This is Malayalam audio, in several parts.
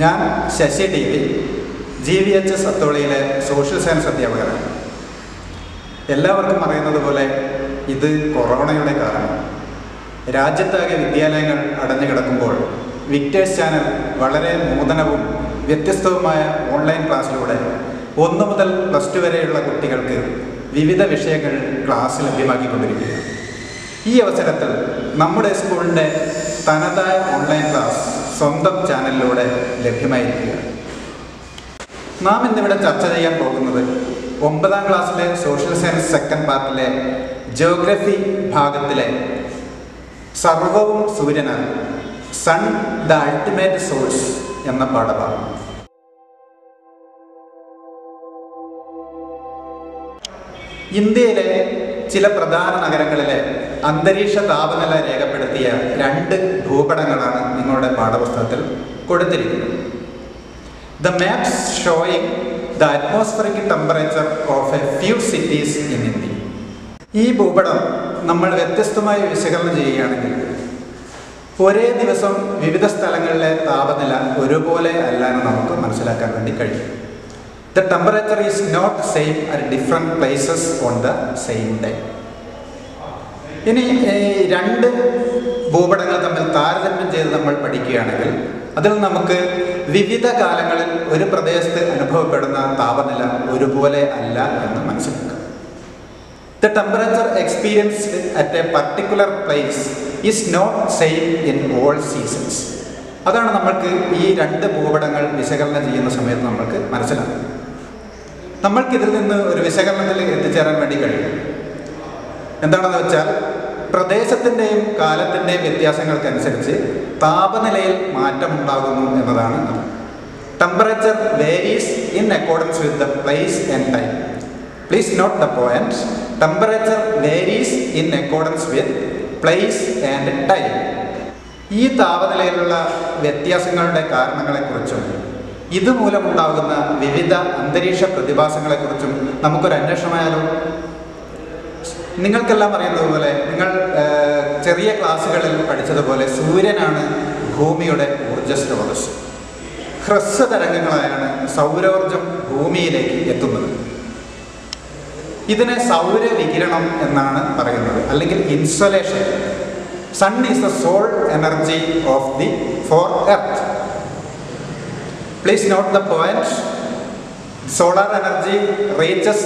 ഞാൻ Sasi T V G V H S അത്തോളിയിലെ സോഷ്യൽ സയൻസ് അധ്യാപകനാണ് എല്ലാവർക്കും അറിയുന്നത് പോലെ ഇത് കൊറോണയുടെ കാലമാണ് രാജ്യത്താകെ വിദ്യാലയങ്ങൾ അടഞ്ഞു കിടക്കുമ്പോൾ വിക്ടേഴ്സ് ചാനൽ വളരെ നൂതനവും വ്യത്യസ്തവുമായ ഓൺലൈൻ ക്ലാസ്സിലൂടെ ഒന്ന് മുതൽ പ്ലസ് ടു വരെയുള്ള കുട്ടികൾക്ക് വിവിധ വിഷയങ്ങൾ ക്ലാസ് ലഭ്യമാക്കിക്കൊണ്ടിരിക്കുകയാണ് ഈ അവസരത്തിൽ നമ്മുടെ സ്കൂളിൻ്റെ തനതായ ഓൺലൈൻ ക്ലാസ് സ്വന്തം ചാനലിലൂടെ ലഭ്യമായിരിക്കുകയാണ് നാം ഇന്നിവിടെ ചർച്ച ചെയ്യാൻ പോകുന്നത് ഒമ്പതാം ക്ലാസ്സിലെ സോഷ്യൽ സയൻസ് സെക്കൻഡ് പാർട്ടിലെ ജോഗ്രഫി ഭാഗത്തിലെ സർവവും സൂര്യനാണ് സൺ ദ അൾട്ടിമേറ്റ് സോഴ്സ് എന്ന പാഠഭാഗം ഇന്ത്യയിലെ ചില പ്രധാന നഗരങ്ങളിലെ അന്തരീക്ഷ താപനില രേഖപ്പെടുത്തിയ രണ്ട് ഭൂപടങ്ങളാണ് നിങ്ങളുടെ പാഠപുസ്തകത്തിൽ കൊടുത്തിരിക്കുന്നത് the maps showing the atmospheric temperature of a few cities in India ഈ ഭൂപടം നമ്മൾ വ്യത്യസ്തമായി വിശകലനം ചെയ്യുകയാണെങ്കിൽ ഒരേ ദിവസം വിവിധ സ്ഥലങ്ങളിലെ താപനില ഒരുപോലെ അല്ല എന്ന് നമുക്ക് മനസ്സിലാക്കാൻ വേണ്ടി കഴിയും the temperature is not same at different places on the same day ഇനി ഈ രണ്ട് ഭൂപടങ്ങൾ തമ്മിൽ താരതമ്യം ചെയ്ത് നമ്മൾ പഠിക്കുകയാണെങ്കിൽ അതിൽ നമുക്ക് വിവിധ കാലങ്ങളിൽ ഒരു പ്രദേശത്ത് അനുഭവപ്പെടുന്ന താപനില ഒരുപോലെ അല്ല എന്ന് മനസ്സിലാക്കാം the temperature experienced at a particular place is not same in all seasons അതാണ് നമ്മൾക്ക് ഈ രണ്ട് ഭൂപടങ്ങൾ വിശകലനം ചെയ്യുന്ന സമയത്ത് നമ്മൾക്ക് മനസ്സിലാക്കുന്നത് നമ്മൾക്കിതിൽ നിന്ന് ഒരു വിശകലനത്തിൽ എത്തിച്ചേരാൻ വേണ്ടി കഴിയും എന്താണെന്ന് വെച്ചാൽ പ്രദേശത്തിൻ്റെയും കാലത്തിൻ്റെയും വ്യത്യാസങ്ങൾക്കനുസരിച്ച് താപനിലയിൽ മാറ്റമുണ്ടാകുന്നു എന്നതാണ് അത് temperature varies in accordance with the place and time please note the point temperature varies in accordance with place and time ഈ താപനിലയിലുള്ള വ്യത്യാസങ്ങളുടെ കാരണങ്ങളെക്കുറിച്ചും ഇതുമൂലമുണ്ടാകുന്ന വിവിധ അന്തരീക്ഷ പ്രതിഭാസങ്ങളെക്കുറിച്ചും നമുക്കൊരു അന്വേഷണമായാലോ നിങ്ങൾക്കെല്ലാം അറിയുന്നത് പോലെ നിങ്ങൾ ചെറിയ ക്ലാസ്സുകളിൽ പഠിച്ചതുപോലെ സൂര്യനാണ് ഭൂമിയുടെ ഊർജ സ്രോതസ് ഹ്രസ്വ തരംഗങ്ങളായാണ് സൗരോർജം ഭൂമിയിലേക്ക് എത്തുന്നത് ഇതിനെ സൗരവികിരണം എന്നാണ് പറയുന്നത് അല്ലെങ്കിൽ insolation sun is the sole energy of the for earth please note the point solar energy reaches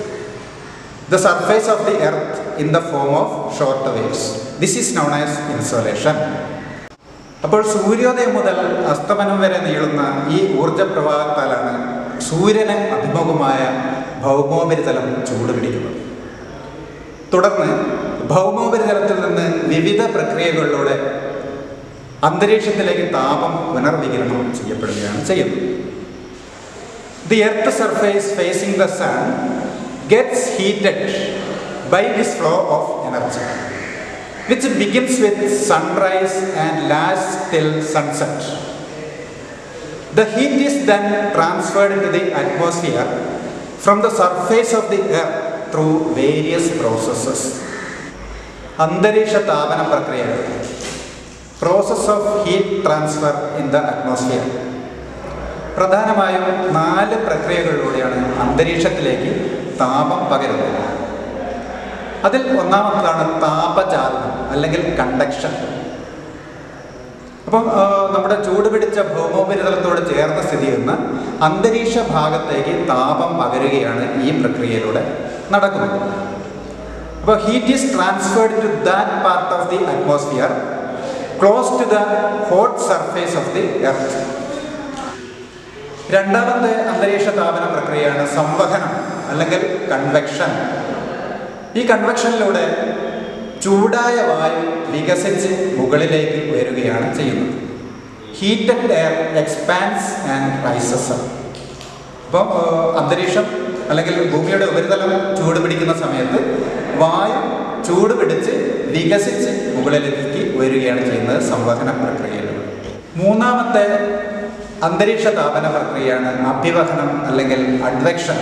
the surface of the earth in the form of short waves. This is known as insolation. അപ്പോൾ സൂര്യോദയം മുതൽ അസ്തമനം വരെ നീളുന്ന ഈ ഊർജ പ്രവാഹത്താലാണ് സൂര്യന് അഭിമുഖമായ ഭൗമോപരിതലം ചൂടുപിടിക്കുന്നത് തുടർന്ന് ഭൗമോപരിതലത്തിൽ നിന്ന് വിവിധ പ്രക്രിയകളിലൂടെ അന്തരീക്ഷത്തിലേക്ക് താപം പുനർവികിരണം ചെയ്യപ്പെടുകയാണ് ചെയ്യുന്നത് the earth surface facing the sun gets heated by this flow of energy, which begins with sunrise and lasts till sunset. The heat is then transferred into the atmosphere from the surface of the earth through various processes. അന്തരീക്ഷ താപന പ്രക്രിയ process of heat transfer in the atmosphere പ്രധാനമായും നാല് പ്രക്രിയകളിലൂടെയാണ് അന്തരീക്ഷത്തിലേക്ക് താപം പകരുന്നത് അതിൽ ഒന്നാമത്തതാണ് താപചാലനം അല്ലെങ്കിൽ കണ്ടക്ഷൻ അപ്പം നമ്മുടെ ചൂട് പിടിച്ച ഭൗമോപരിതലത്തോട് ചേർന്ന് സ്ഥിതി ചെയ്യുന്ന അന്തരീക്ഷ ഭാഗത്തേക്ക് താപം പകരുകയാണ് ഈ പ്രക്രിയയിലൂടെ നടക്കുന്നത് അപ്പോൾ heat is transferred to that part of the atmosphere close to the hot surface of the earth രണ്ടാമത്തെ അന്തരീക്ഷ താപന പ്രക്രിയയാണ് സംവഹനം അല്ലെങ്കിൽ കൺവെക്ഷൻ ഈ കൺവെക്ഷനിലൂടെ ചൂടായ വായു വികസിച്ച് മുകളിലേക്ക് ഉയരുകയാണ് ചെയ്യുന്നത് heated air expands and rises അപ്പോൾ അന്തരീക്ഷം അല്ലെങ്കിൽ ഭൂമിയുടെ ഉപരിതലം ചൂട് പിടിക്കുന്ന സമയത്ത് വായു ചൂട് പിടിച്ച് വികസിച്ച് മുകളിലേക്ക് ഉയരുകയാണ് ചെയ്യുന്നത് സംവഹന പ്രക്രിയയിലൂടെ മൂന്നാമത്തെ അന്തരീക്ഷ താപന പ്രക്രിയയാണ് അഭ്യവഹനം അല്ലെങ്കിൽ അഡ്വെക്ഷൻ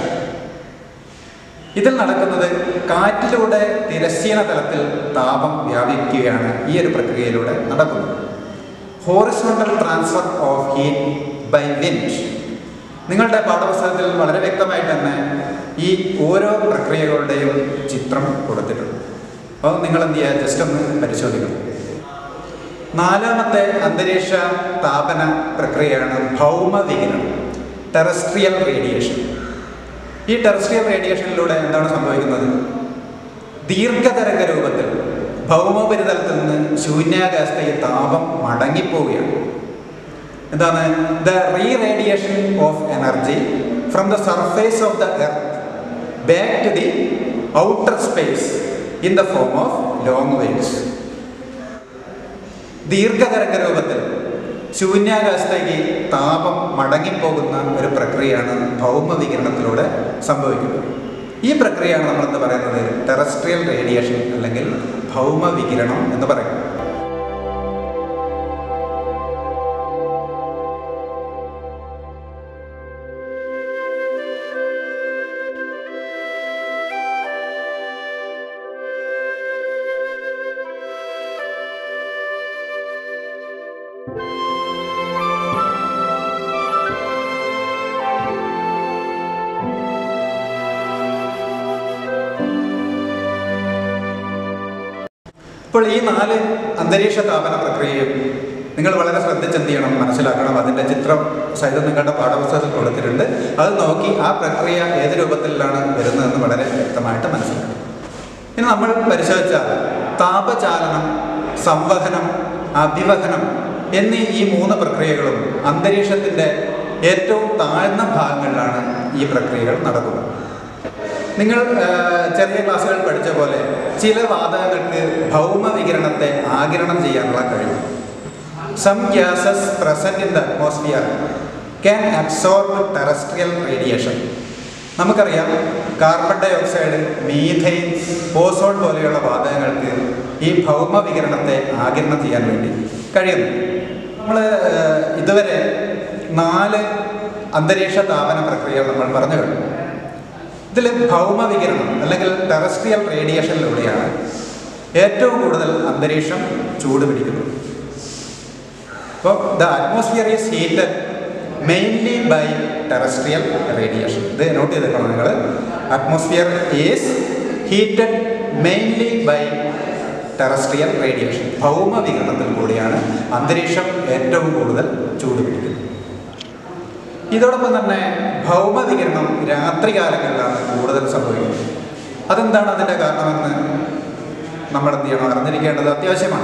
ഇതിൽ നടക്കുന്നത് കാറ്റിലൂടെ തിരശ്ചീന തലത്തിൽ താപം വ്യാപിക്കുകയാണ് ഈ ഒരു പ്രക്രിയയിലൂടെ നടക്കുന്നത് horizontal transfer of heat by wind നിങ്ങളുടെ പാഠപുസ്തകത്തിൽ വളരെ വ്യക്തമായിട്ട് തന്നെ ഈ ഓരോ പ്രക്രിയകളുടെയും ചിത്രം കൊടുത്തിട്ടുണ്ട് അപ്പോൾ നിങ്ങൾ എന്ത് ചെയ്യുക ജസ്റ്റ് ഒന്ന് പരിശോധിക്കണം നാലാമത്തെ അന്തരീക്ഷ താപന പ്രക്രിയയാണ് ഭൗമവികിരണം ടെറസ്ട്രിയൽ റേഡിയേഷൻ ഈ ടെറസ്ട്രിയൽ റേഡിയേഷനിലൂടെ എന്താണ് സംഭവിക്കുന്നത് ദീർഘതരംഗ രൂപത്തിൽ ഭൗമോപരിതലത്തിൽ നിന്ന് ശൂന്യാകാശത്തേക്ക് താപം മടങ്ങിപ്പോവുകയാണ് എന്താണ് the re radiation of energy from the surface of the earth back to the outer space in the form of long waves ദീർഘതരംഗ രൂപത്തിൽ ശൂന്യാകാശത്തേക്ക് താപം മടങ്ങിപ്പോകുന്ന ഒരു പ്രക്രിയയാണ് ഭൗമവികിരണത്തിലൂടെ സംഭവിക്കുന്നത് ഈ പ്രക്രിയയാണ് നമ്മൾ എന്ന് പറയുന്നത് ടെറസ്ട്രിയൽ റേഡിയേഷൻ അല്ലെങ്കിൽ ഭൗമവികിരണം എന്ന് പറയും ഇപ്പോൾ ഈ നാല് അന്തരീക്ഷ താപന പ്രക്രിയയും നിങ്ങൾ വളരെ ശ്രദ്ധിച്ച് എന്ത് ചെയ്യണം മനസ്സിലാക്കണം അതിൻ്റെ ചിത്രം സഹിതം നിങ്ങളുടെ പാഠപുസ്തകത്തിൽ കൊടുത്തിട്ടുണ്ട് അത് നോക്കി ആ പ്രക്രിയ ഏത് രൂപത്തിലാണ് വരുന്നതെന്ന് വളരെ വ്യക്തമായിട്ട് മനസ്സിലാക്കണം ഇനി നമ്മൾ പരിശോധിച്ചാൽ താപചാലനം സംവഹനം അഭിവഹനം എന്നീ ഈ മൂന്ന് പ്രക്രിയകളും അന്തരീക്ഷത്തിൻ്റെ ഏറ്റവും താഴ്ന്ന ഭാഗങ്ങളിലാണ് ഈ പ്രക്രിയകൾ നടക്കുന്നത് നിങ്ങൾ ആ, ചെറിയ ക്ലാസ്സുകൾ പഠിച്ച പോലെ ചില വാതകങ്ങൾക്ക് ഭൗമവികിരണത്തെ ആകിരണം ചെയ്യാനുള്ള കഴിവ് some gases present in the atmosphere can absorb terrestrial radiation നമുക്കറിയാം carbon dioxide methane ozone പോലെയുള്ള വാതകങ്ങൾക്ക് ഈ ഭൗമവികിരണത്തെ ആകിരണം ചെയ്യാൻ വേണ്ടി കഴിയുന്നു നമ്മൾ ഇതുവരെ നാല് അന്തരീക്ഷ താപന പ്രക്രിയകൾ നമ്മൾ പറഞ്ഞു കഴിഞ്ഞു ഇതിൽ ഭൗമവികിരണം അല്ലെങ്കിൽ ടെറസ്ട്രിയൽ റേഡിയേഷനിലൂടെയാണ് ഏറ്റവും കൂടുതൽ അന്തരീക്ഷം ചൂട് പിടിക്കുന്നത് അപ്പോൾ the atmosphere is heated mainly by terrestrial radiation ഇത് നോട്ട് ചെയ്തേക്കണം നിങ്ങൾ atmosphere is heated mainly by terrestrial radiation ഭൗമവികിരണത്തിൽ കൂടിയാണ് അന്തരീക്ഷം ഏറ്റവും കൂടുതൽ ചൂട് പിടിക്കുന്നത് ഇതോടൊപ്പം തന്നെ ഭൗമവികിരണം രാത്രികാലങ്ങളിലാണ് കൂടുതൽ സംഭവിക്കുന്നത് അതെന്താണ് അതിൻ്റെ കാരണമെന്ന് നമ്മൾ എന്ത് ചെയ്യണം അറിഞ്ഞിരിക്കേണ്ടത് അത്യാവശ്യമാണ്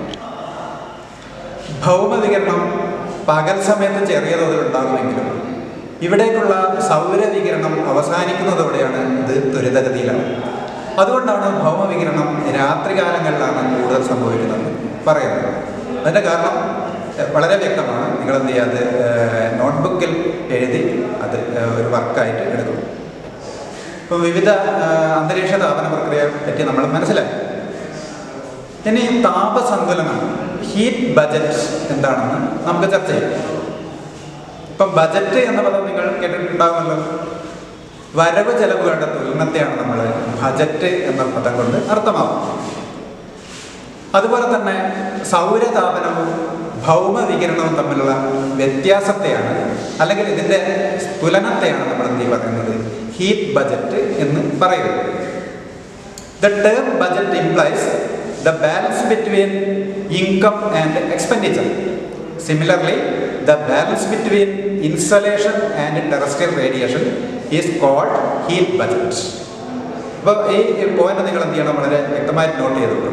ഭൗമവികിരണം പകൽ സമയത്ത് ചെറിയ തോതിൽ ഉണ്ടാകുമെങ്കിലും ഇവിടേക്കുള്ള സൗരവികിരണം അവസാനിക്കുന്നതോടെയാണ് ഇത് ത്വരിതഗതിയിലാണ് അതുകൊണ്ടാണ് ഭൗമവികിരണം രാത്രികാലങ്ങളിലാണ് കൂടുതൽ സംഭവിക്കുന്നത് പറയുന്നത് അതിൻ്റെ കാരണം എഹ്, വളരെ വ്യക്തമാണ് നിങ്ങൾ എന്ത് ചെയ്യുക അത് നോട്ട്ബുക്കിൽ എഴുതി അത് ഏഹ്, ഒരു വർക്കായിട്ട് എടുക്കും ഇപ്പോൾ വിവിധ ഏഹ്, അന്തരീക്ഷ താപന പ്രക്രിയയെ പറ്റി നമ്മൾ മനസ്സിലാക്കി ഇനി താപസന്തുലനം ഹീറ്റ് ബജറ്റ് എന്താണെന്ന് നമുക്ക് ചർച്ച ചെയ്യാം ഇപ്പം ബജറ്റ് എന്ന പദം നിങ്ങൾ കേട്ടിട്ടുണ്ടാകുമല്ലോ വരവ് ചെലവുകളുടെ തുലനത്തെയാണ് നമ്മൾ ബജറ്റ് എന്ന പദം കൊണ്ട് അർത്ഥമാക്കുന്നത് അതുപോലെ തന്നെ സൗരതാപനവും ഭൗമവികിരണവും തമ്മിലുള്ള വ്യത്യാസത്തെയാണ് അല്ലെങ്കിൽ ഇതിൻ്റെ തുലനത്തെയാണ് നമ്മൾ എന്ത് പറയുന്നത് ഹീറ്റ് ബജറ്റ് എന്ന് പറയുന്നത് The term budget implies the balance between income and expenditure. Similarly, the balance between insolation and terrestrial radiation is called heat budget. അപ്പോൾ ഈ പോയിന്റ് നിങ്ങൾ എന്ത് ചെയ്യണം വളരെ വ്യക്തമായിട്ട് നോട്ട് ചെയ്തോളൂ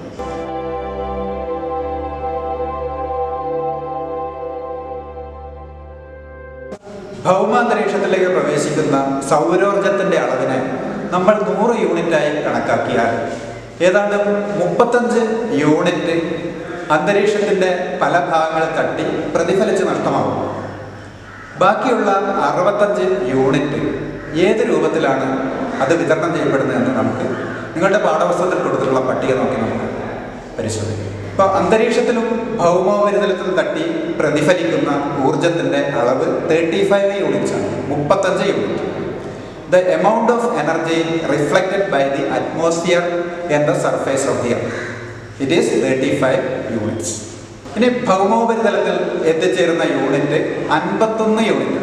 ഭൗമാന്തരീക്ഷത്തിലേക്ക് പ്രവേശിക്കുന്ന സൗരോർജത്തിന്റെ അളവിനെ നമ്മൾ നൂറ് യൂണിറ്റായി കണക്കാക്കിയാൽ ഏതാണ്ട് മുപ്പത്തഞ്ച് യൂണിറ്റ് അന്തരീക്ഷത്തിന്റെ പല ഭാഗങ്ങളിൽ തട്ടി പ്രതിഫലിച്ച് നഷ്ടമാകും ബാക്കിയുള്ള അറുപത്തഞ്ച് യൂണിറ്റ് ഏത് രൂപത്തിലാണ് അത് വിതരണം ചെയ്യപ്പെടുന്നതെന്ന് നമുക്ക് നിങ്ങളുടെ പാഠപുസ്തകത്തിൽ കൊടുത്തിട്ടുള്ള പട്ടിക നോക്കി നമുക്ക് പരിശോധിക്കാം ഇപ്പോൾ അന്തരീക്ഷത്തിലും ഭൗമോപരിതലത്തിലും തട്ടി പ്രതിഫലിക്കുന്ന ഊർജത്തിൻ്റെ അളവ് തേർട്ടി ഫൈവ് യൂണിറ്റ്സ് ആണ് മുപ്പത്തഞ്ച് unit the amount of energy reflected by the atmosphere and the surface of the earth it is thirty five units ഇനി ഭൗമോപരിതലത്തിൽ എത്തിച്ചേരുന്ന യൂണിറ്റ് അൻപത്തൊന്ന് unit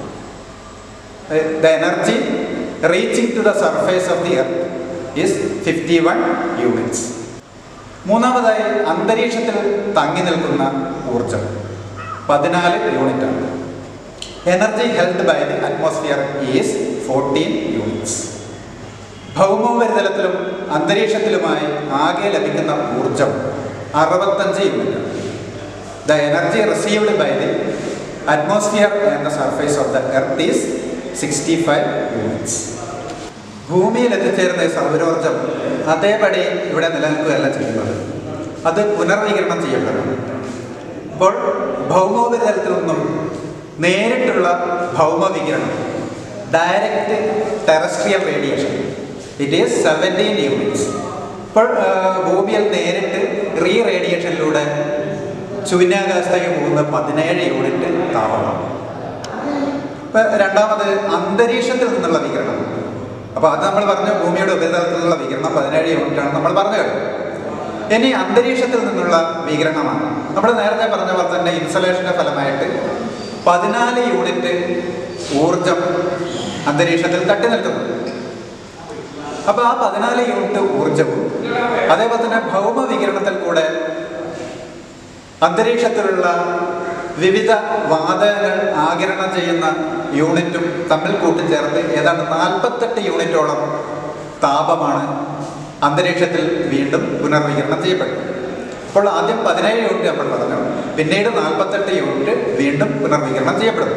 the energy reaching to the surface of the earth is fifty one units മൂന്നാമതായി അന്തരീക്ഷത്തിൽ തങ്ങി നിൽക്കുന്ന ഊർജം പതിനാല് യൂണിറ്റാണ് energy held by the atmosphere is fourteen units ഭൗമോപരിതലത്തിലും അന്തരീക്ഷത്തിലുമായി ആകെ ലഭിക്കുന്ന ഊർജം അറുപത്തഞ്ച് യൂണിറ്റാണ് the energy received by the atmosphere and the surface of the earth is sixty five units ഭൂമിയിൽ എത്തിച്ചേരുന്ന ഈ സൗരോർജം അതേപടി ഇവിടെ നിലനിൽക്കുകയല്ല ചെയ്യുന്നത് അത് പുനർവികരണം ചെയ്യപ്പെടുന്നു അപ്പോൾ ഭൗമോപരിതലത്തിൽ നിന്നും നേരിട്ടുള്ള ഭൗമവികിരണം direct terrestrial radiation it is seventeen units ഇപ്പോൾ ആ, ഭൂമിയിൽ നേരിട്ട് റീ റേഡിയേഷനിലൂടെ ശൂന്യാകാശത്തേക്ക് പോകുന്ന പതിനേഴ് യൂണിറ്റ് താപമാണ് ഇപ്പൊ രണ്ടാമത് അന്തരീക്ഷത്തിൽ നിന്നുള്ള വികിരണം അപ്പൊ അത് നമ്മൾ പറഞ്ഞു ഭൂമിയുടെ ഉപരിതലത്തിലുള്ള വികിരണം പതിനേഴ് യൂണിറ്റ് ആണ് നമ്മൾ പറഞ്ഞു കഴിഞ്ഞു ഇനി അന്തരീക്ഷത്തിൽ നിന്നുള്ള വികിരണമാണ് നമ്മൾ നേരത്തെ പറഞ്ഞ പോലെ തന്നെ ഇൻസലേഷന്റെ ഫലമായിട്ട് പതിനാല് യൂണിറ്റ് ഊർജം അന്തരീക്ഷത്തിൽ തട്ടി നിൽക്കുന്നു അപ്പൊ ആ പതിനാല് യൂണിറ്റ് ഊർജവും അതേപോലെ തന്നെ ഭൗമ വികിരണത്തിൽ കൂടെ അന്തരീക്ഷത്തിലുള്ള വിവിധ വാതകങ്ങൾ ആകിരണം ചെയ്യുന്ന യൂണിറ്റും തമ്മിൽ കൂട്ടിച്ചേർത്ത് ഏതാണ്ട് നാൽപ്പത്തെട്ട് യൂണിറ്റോളം താപമാണ് അന്തരീക്ഷത്തിൽ വീണ്ടും പുനർവികിരണം ചെയ്യപ്പെടുന്നത് അപ്പോൾ ആദ്യം പതിനേഴ് യൂണിറ്റ് നമ്മൾ പറഞ്ഞു പിന്നീട് നാൽപ്പത്തെട്ട് യൂണിറ്റ് വീണ്ടും പുനർവികിരണം ചെയ്യപ്പെടുന്നു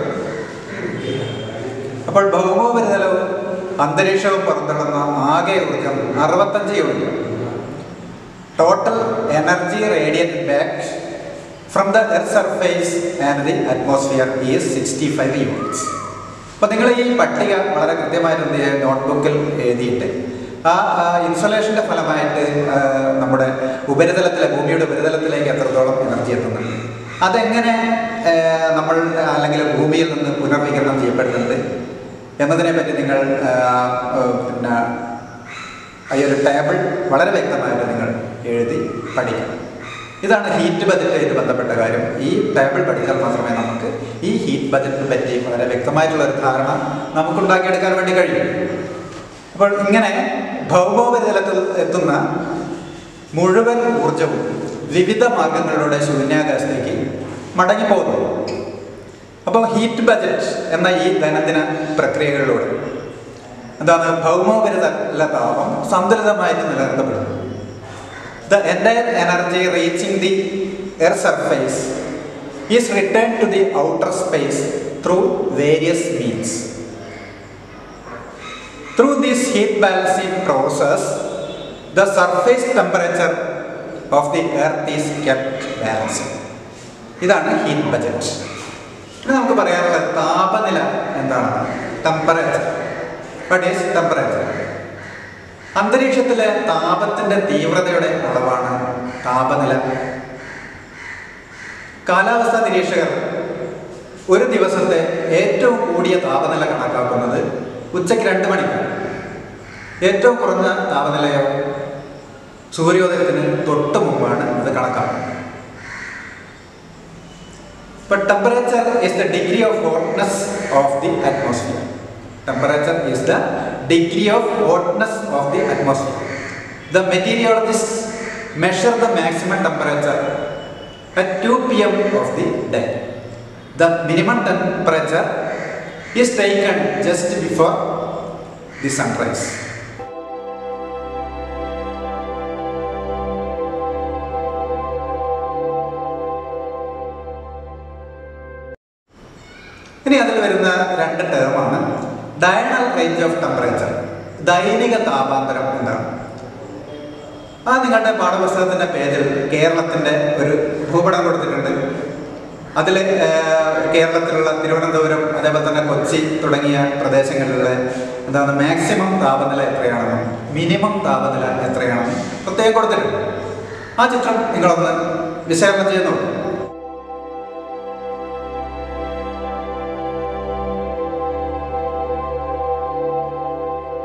അപ്പോൾ ഭൗമോപരിതലവും അന്തരീക്ഷവും പുറന്തള്ളുന്ന ആകെ ഊർജം അറുപത്തഞ്ച് unit total energy radiate back from the earth surface and the atmosphere is sixty five units അപ്പോൾ നിങ്ങൾ ഈ പട്ടിക വളരെ കൃത്യമായിട്ട് എന്ത് ചെയ്യുക നോട്ട്ബുക്കിൽ എഴുതിയിട്ട് ആ ഇൻസുലേഷൻ്റെ ഫലമായിട്ട് ആ, നമ്മുടെ ഉപരിതലത്തിലെ ഭൂമിയുടെ ഉപരിതലത്തിലേക്ക് എത്രത്തോളം എനർജി എത്തുന്നുണ്ട് അതെങ്ങനെ ആ, നമ്മൾ അല്ലെങ്കിൽ ഭൂമിയിൽ നിന്ന് പുനർവികരണം ചെയ്യപ്പെടുന്നുണ്ട് എന്നതിനെ പറ്റി നിങ്ങൾ ആ, ആ, പിന്നെ ഈ ഒരു ടേബിൾ വളരെ വ്യക്തമായിട്ട് നിങ്ങൾ എഴുതി പഠിക്കണം ഇതാണ് ഹീറ്റ് ബജറ്റുമായിട്ട് ബന്ധപ്പെട്ട കാര്യം ഈ ടേബിൾ പഠിച്ചാൽ മാത്രമേ നമുക്ക് ഈ ഹീറ്റ് ബജറ്റിനെ പറ്റി വളരെ വ്യക്തമായിട്ടുള്ള ഒരു ധാരണ നമുക്കുണ്ടാക്കിയെടുക്കാൻ വേണ്ടി കഴിയും അപ്പോൾ ഇങ്ങനെ ഭൗമോപരിതലത്തിൽ എത്തുന്ന മുഴുവൻ ഊർജവും വിവിധ മാർഗങ്ങളിലൂടെ ശൂന്യാകാശത്തേക്ക് മടങ്ങിപ്പോകുന്നു അപ്പോൾ ഹീറ്റ് ബജറ്റ് എന്ന ഈ ദൈനംദിന പ്രക്രിയകളിലൂടെ എന്താണ് ഭൗമോപരിതല താപം സന്തുലിതമായിട്ട് നിലനിർത്തപ്പെടുന്നു the entire energy reaching the air surface is return to the outer space through various means through this heat balancing process the surface temperature of the earth is kept balance ഇതാണ് ഹീറ്റ് ബജറ്റ് ഇനി നമുക്ക് പറയാനുള്ള താപനില എന്താണ് ടെമ്പറേച്ചർ വട്ട് ഈസ് ടെമ്പറേച്ചർ അന്തരീക്ഷത്തിലെ താപത്തിന്റെ തീവ്രതയുടെ അളവാണ് താപനില കാലാവസ്ഥാ നിരീക്ഷകർ ഒരു ദിവസത്തെ ഏറ്റവും കൂടിയ താപനില കണക്കാക്കുന്നത് ഉച്ചയ്ക്ക് രണ്ട് മണിക്കാണ് ഏറ്റവും കുറഞ്ഞ താപനിലയോ സൂര്യോദയത്തിന് തൊട്ട് മുമ്പാണ് ഇത് കണക്കാക്കുന്നത് But temperature is the degree of hotness of the atmosphere. Temperature is the degree of hotness of the atmosphere. The meteorologists measure the maximum temperature at 2 pm of the day. The minimum temperature is taken just before the sunrise. ഇനി അതിൽ വരുന്ന രണ്ട് ടേമാണ് ഡയണൽ റേഞ്ച് ഓഫ് ടെമ്പറേച്ചർ ദൈനിക താപാന്തരം എന്താണ് ആ നിങ്ങളുടെ പാഠപുസ്തകത്തിന്റെ പേജിൽ കേരളത്തിന്റെ ഒരു ഭൂപടം കൊടുത്തിട്ടുണ്ട് അതിൽ കേരളത്തിലുള്ള തിരുവനന്തപുരം അതേപോലെ തന്നെ കൊച്ചി തുടങ്ങിയ പ്രദേശങ്ങളിലെ എന്താണ് മാക്സിമം താപനില എത്രയാണെന്നും മിനിമം താപനില എത്രയാണെന്നും പ്രത്യേകം കൊടുത്തിട്ടുണ്ട് ആ ചിത്രം നിങ്ങളൊന്ന് വിശകലനം ചെയ്യുന്നു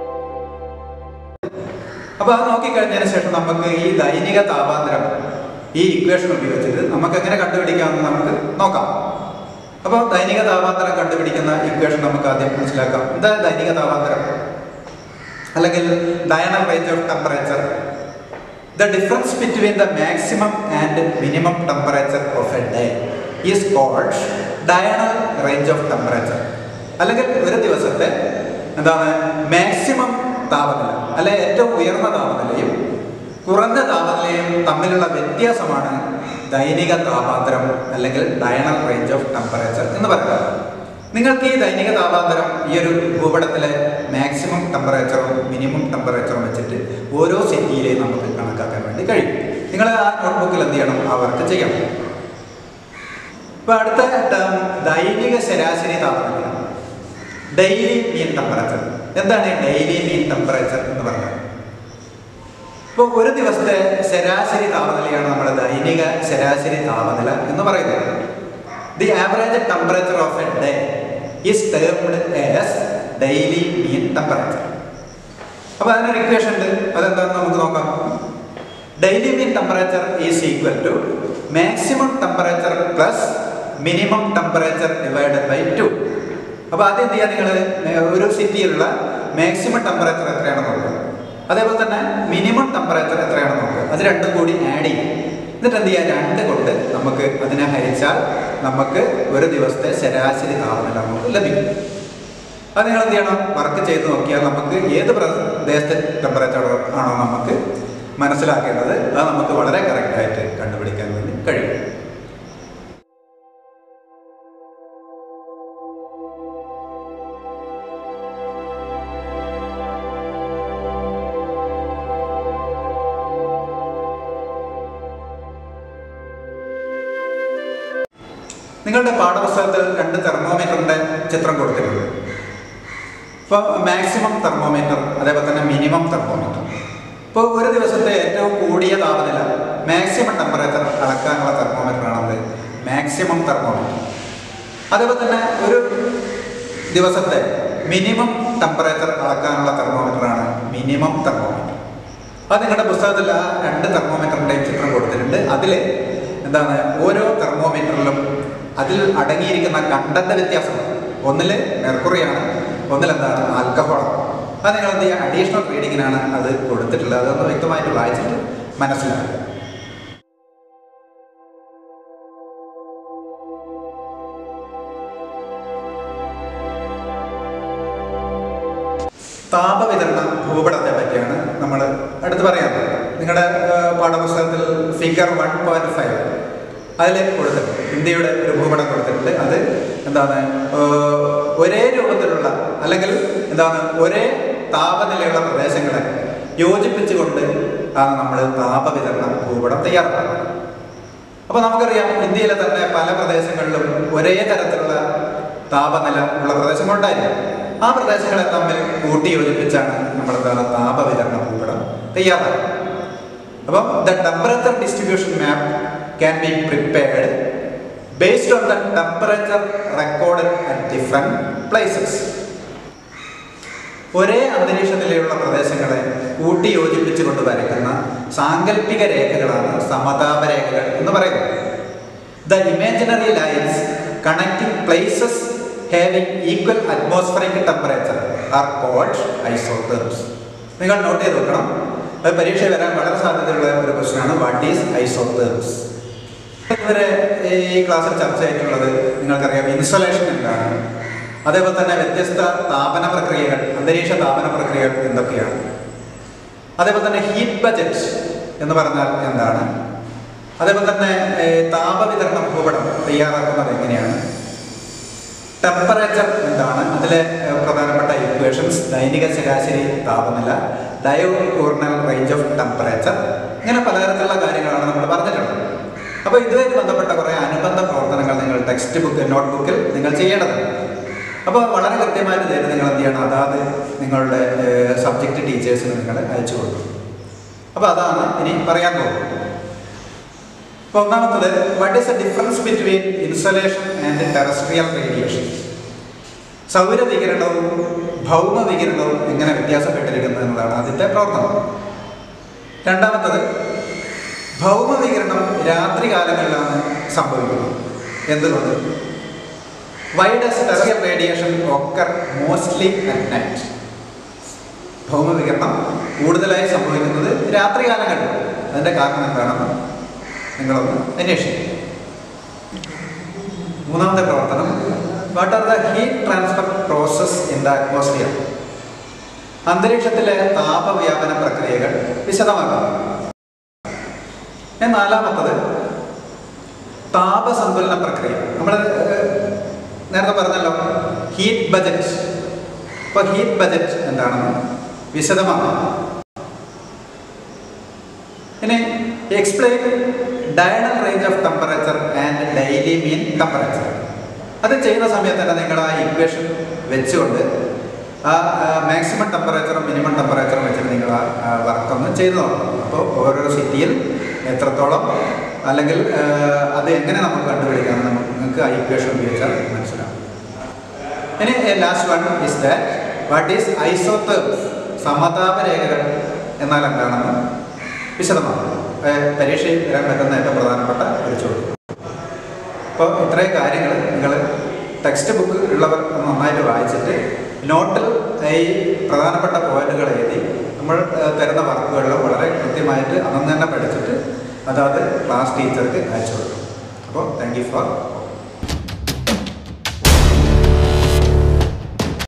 അപ്പൊ അത് നോക്കിക്കഴിഞ്ഞതിന് ശേഷം നമുക്ക് ഈ ദൈനിക താപാന്തരം ഈ ഇക്വേഷൻ ഉപയോഗിച്ചിട്ട് നമുക്ക് എങ്ങനെ കണ്ടുപിടിക്കാമെന്ന് നമുക്ക് നോക്കാം അപ്പോൾ ദൈനിക താപാന്തരം കണ്ടുപിടിക്കുന്ന ഇക്വേഷൻ നമുക്ക് ആദ്യം മനസ്സിലാക്കാം എന്താ ദൈനിക താപാന്തരം അല്ലെങ്കിൽ diurnal range of temperature the difference between the maximum and minimum temperature of a day is called diurnal range of temperature അല്ലെങ്കിൽ ഒരു ദിവസത്തെ എന്താണ് മാക്സിമം താപനില അല്ലെ ഏറ്റവും ഉയർന്ന താപനിലയും കുറഞ്ഞ താപനിലയും തമ്മിലുള്ള വ്യത്യാസമാണ് ദൈനിക താപാന്തരം അല്ലെങ്കിൽ ഡയണൽ റേഞ്ച് ഓഫ് ടെമ്പറേച്ചർ എന്ന് പറയുന്നത് നിങ്ങൾക്ക് ഈ ദൈനിക താപാന്തരം ഈ ഒരു ഭൂപടത്തിലെ മാക്സിമം ടെമ്പറേച്ചറും മിനിമം ടെമ്പറേച്ചറും വെച്ചിട്ട് ഓരോ സിറ്റിയിലെയും നമുക്ക് കണക്കാക്കാൻ വേണ്ടി കഴിയും നിങ്ങൾ ആ നോട്ട്ബുക്കിൽ എന്ത് ചെയ്യണം ആ വർക്ക് ചെയ്യണം ഇപ്പൊ അടുത്ത ടേം ദൈനിക ശരാശരി താപനില ഡെയിലി മീൻ ടെമ്പറേച്ചർ എന്താണ് ഡെയിലി മീൻ ടെമ്പറേച്ചർ എന്ന് പറഞ്ഞാൽ ഇപ്പോൾ ഒരു ദിവസത്തെ ശരാശരി താപനിലയാണ് നമ്മുടെ ദൈനിക ശരാശരി താപനില എന്ന് പറയുന്നത് the average temperature of a day is termed as daily mean temperature അപ്പോൾ അതിനൊരു ഇക്വേഷൻ ഉണ്ട് അതെന്താണെന്ന് നമുക്ക് നോക്കാം daily mean temperature is equal to maximum temperature plus minimum temperature divided by two അപ്പോൾ ആദ്യം എന്ത് ചെയ്യുക നിങ്ങൾ ഒരു സിറ്റിയിലുള്ള മാക്സിമം ടെമ്പറേച്ചർ എത്രയാണെന്ന് നോക്കുക അതേപോലെ തന്നെ മിനിമം ടെമ്പറേച്ചർ എത്രയാണെന്ന് നോക്കുക അത് രണ്ടും കൂടി ആഡ് ചെയ്യും എന്നിട്ട് എന്ത് ചെയ്യുക രണ്ട് കൊണ്ട് നമുക്ക് അതിനെ ഹരിച്ചാൽ നമുക്ക് ഒരു ദിവസത്തെ ശരാശരി താപനില നമുക്ക് ലഭിക്കും അത് നിങ്ങൾ എന്ത് ചെയ്യണം വർക്ക് ചെയ്ത് നോക്കിയാൽ നമുക്ക് ഏത് പ്രദേശത്തെ ടെമ്പറേച്ചർ ആണോ നമുക്ക് മനസ്സിലാക്കേണ്ടത് അത് നമുക്ക് വളരെ കറക്റ്റായിട്ട് കണ്ടുപിടിക്കാൻ വേണ്ടി കഴിയും നിങ്ങളുടെ പാഠപുസ്തകത്തിൽ രണ്ട് തെർമോമീറ്ററിന്റെ ചിത്രം കൊടുത്തിട്ടുണ്ട് ഇപ്പോൾ മാക്സിമം തെർമോമീറ്റർ അതേപോലെ തന്നെ മിനിമം തെർമോമീറ്റർ ഇപ്പോൾ ഒരു ദിവസത്തെ ഏറ്റവും കൂടിയ താപനില മാക്സിമം ടെമ്പറേച്ചർ അളക്കാനുള്ള തെർമോമീറ്ററാണത് മാക്സിമം തെർമോമീറ്റർ അതേപോലെ തന്നെ ഒരു ദിവസത്തെ മിനിമം ടെമ്പറേച്ചർ അളക്കാനുള്ള തെർമോമീറ്ററാണ് മിനിമം തെർമോമീറ്റർ അത് നിങ്ങളുടെ പുസ്തകത്തിൽ ആ രണ്ട് തെർമോമീറ്ററിൻ്റെയും ചിത്രം കൊടുത്തിട്ടുണ്ട് അതിൽ എന്താണ് ഓരോ തെർമോമീറ്ററിലും അതിൽ അടങ്ങിയിരിക്കുന്ന കണ്ടന്റ് വ്യത്യാസമാണ് ഒന്നിൽ മെർക്കുറിയാണ് ഒന്നിൽ എന്താണ് ആൽക്കഹോളാണ് അത് നിങ്ങൾ എന്ത് ചെയ്യുക അഡീഷണൽ റീഡിങ്ങിനാണ് അത് കൊടുത്തിട്ടുള്ളത് അതൊന്ന് വ്യക്തമായിട്ട് വായിച്ചിട്ട് മനസ്സിലാക്കുക താപവിതരണ ഭൂപടത്തെ പറ്റിയാണ് നമ്മൾ അടുത്ത് പറയാൻ പോകുന്നത് നിങ്ങളുടെ ഏഹ്, പാഠപുസ്തകത്തിൽ ഫിഗർ വൺ പോയിന്റ് ഫൈവ് അതിൽ കൊടുത്തിട്ടുണ്ട് ഇന്ത്യയുടെ ഒരു ഭൂപടം കൊടുത്തിട്ടുണ്ട് അത് എന്താണ് ഏഹ്, ഒരേ രൂപത്തിലുള്ള അല്ലെങ്കിൽ എന്താണ് ഒരേ താപനിലയുള്ള പ്രദേശങ്ങളെ യോജിപ്പിച്ചുകൊണ്ട് ആണ് നമ്മൾ താപവിതരണ ഭൂപടം തയ്യാറാക്കുന്നത് അപ്പോൾ നമുക്കറിയാം ഇന്ത്യയിലെ തന്നെ പല പ്രദേശങ്ങളിലും ഒരേ തരത്തിലുള്ള താപനില ഉള്ള പ്രദേശങ്ങളുണ്ടായിരുന്നു ആ പ്രദേശങ്ങളെ തമ്മിൽ കൂട്ടി യോജിപ്പിച്ചാണ് നമ്മൾ എന്താണ് താപവിതരണ ഭൂപടം തയ്യാറാക്കുന്നത് അപ്പം the temperature distribution map can be prepared based on the temperature record at different places ഒരേ അന്തരീക്ഷ നിലയുള്ള പ്രദേശങ്ങളെ കൂട്ടി യോജിപ്പിച്ചുകൊണ്ട് വരയ്ക്കുന്ന സാങ്കല്പിക രേഖകളാണ് സമതാപ രേഖകൾ എന്ന് പറയുന്നത് the imaginary lines connecting places having equal atmospheric temperature are called isotherms നിങ്ങൾ നോട്ട് ചെയ്ത് വെക്കണം അത് പരീക്ഷ വരാൻ വളരെ സാധ്യതയുള്ള ഒരു ക്വസ്റ്റ്യനാണ് വാട്ട് ഈസ് ഐസോതേർസ് ഇതുവരെ ഈ ക്ലാസ്സിൽ ചർച്ച ചെയ്തിട്ടുള്ളത് നിങ്ങൾക്കറിയാം ഇൻസ്റ്റലേഷൻ എന്താണ് അതേപോലെ തന്നെ വ്യത്യസ്ത താപന പ്രക്രിയകൾ അന്തരീക്ഷ താപന പ്രക്രിയകൾ എന്തൊക്കെയാണ് അതേപോലെ തന്നെ ഹീറ്റ് ബജറ്റ് എന്ന് പറഞ്ഞാൽ എന്താണ് അതേപോലെ തന്നെ ഏഹ്, താപവിതരണ ഭൂപടം തയ്യാറാക്കുന്നത് എങ്ങനെയാണ് ടെമ്പറേച്ചർ എന്താണ് അതിലെ ഏഹ്, പ്രധാനപ്പെട്ട ഇക്വേഷൻസ് ദൈനിക ശരാശരി താപനില ഡയോകൂർണൽ റേഞ്ച് ഓഫ് ടെമ്പറേച്ചർ ഇങ്ങനെ പലതരത്തിലുള്ള കാര്യങ്ങളാണ് നമ്മൾ പറഞ്ഞിട്ടുള്ളത് അപ്പോൾ ഇതുമായിട്ട് ബന്ധപ്പെട്ട കുറേ അനുബന്ധ പ്രവർത്തനങ്ങൾ നിങ്ങൾ ടെക്സ്റ്റ് ബുക്ക് നോട്ട് ബുക്കിൽ നിങ്ങൾ ചെയ്യേണ്ടതുണ്ട് അപ്പോൾ വളരെ കൃത്യമായിട്ട് ചെയ്ത് നിങ്ങൾ എന്ത് ചെയ്യണം അതാത് നിങ്ങളുടെ സബ്ജക്റ്റ് ടീച്ചേഴ്സിന് നിങ്ങൾ അയച്ചു കൊടുക്കും അപ്പോൾ അതാണ് ഇനി പറയാൻ പോകുന്നത് അപ്പോൾ ഒന്നാമത്തത് what is a difference between insolation and terrestrial radiation സൗരവികിരണവും ഭൗമവികിരണവും എങ്ങനെ വ്യത്യാസപ്പെട്ടിരിക്കുന്നു എന്നതാണ് അതിൻ്റെ പ്രവർത്തനം രണ്ടാമത്തത് ഭൗമവികിരണം രാത്രി കാലങ്ങളിലാണ് സംഭവിക്കുന്നത് എന്തുകൊണ്ട് വൈ ഡസ് ടെററിയൽ radiation occur mostly at night ഭൗമവികിരണം കൂടുതലായി സംഭവിക്കുന്നത് രാത്രി കാലങ്ങളിൽ അതിൻ്റെ കാരണം എന്താണെന്ന് നിങ്ങളൊന്ന് അന്വേഷിക്കും മൂന്നാമത്തെ പ്രവർത്തനം what are the heat transfer process in the atmosphere അന്തരീക്ഷത്തിലെ താപവ്യാപന പ്രക്രിയകൾ വിശദമാക്കാം ഞാൻ നാലാമത്തത് താപസന്തുലന പ്രക്രിയ നമ്മൾ നേരത്തെ പറഞ്ഞല്ലോ ഹീറ്റ് ബജറ്റ് ഇപ്പോൾ ഹീറ്റ് ബജറ്റ് എന്താണെന്ന് വിശദമാക്കാം ഇനി explain diurnal range of temperature and daily mean temperature അത് ചെയ്യുന്ന സമയത്ത് തന്നെ നിങ്ങൾ ആ ഇക്വേഷൻ വെച്ചുകൊണ്ട് ആ മാക്സിമം ടെമ്പറേച്ചറും മിനിമം ടെമ്പറേച്ചറും വെച്ചിട്ട് നിങ്ങൾ ആ വർക്ക് ഒന്ന് ചെയ്തു നോക്കണം അപ്പോൾ ഓരോ സിറ്റിയിൽ എത്രത്തോളം അല്ലെങ്കിൽ ആ, അത് എങ്ങനെ നമുക്ക് കണ്ടുപിടിക്കാം നമുക്ക് നിങ്ങൾക്ക് ആ ഇക്വേഷൻ ഉപയോഗിച്ചാൽ മനസ്സിലാവും ഇനി last one is that what is isotherms സമതാപ രേഖകൾ എന്നാൽ എന്താണെന്ന് വിശദമാക്കും ഏഹ് പരീക്ഷയിൽ വരാൻ പറ്റുന്ന ഏറ്റവും പ്രധാനപ്പെട്ട ഒരു ചോദ്യം അപ്പോൾ ഇത്രയും കാര്യങ്ങൾ നിങ്ങൾ ടെക്സ്റ്റ് ബുക്ക് ഉള്ളവർ ഒന്ന് നന്നായിട്ട് വായിച്ചിട്ട് നോട്ടിൽ ഈ പ്രധാനപ്പെട്ട പോയിന്റുകൾ എഴുതി നമ്മൾ ഏഹ് തരുന്ന വർക്കുകളിൽ വളരെ കൃത്യമായിട്ട് അന്ന് തന്നെ പഠിച്ചിട്ട് അതാത് ക്ലാസ് ടീച്ചർക്ക് അയച്ചു കൊടുക്കും അപ്പോൾ താങ്ക് യു ഫോർ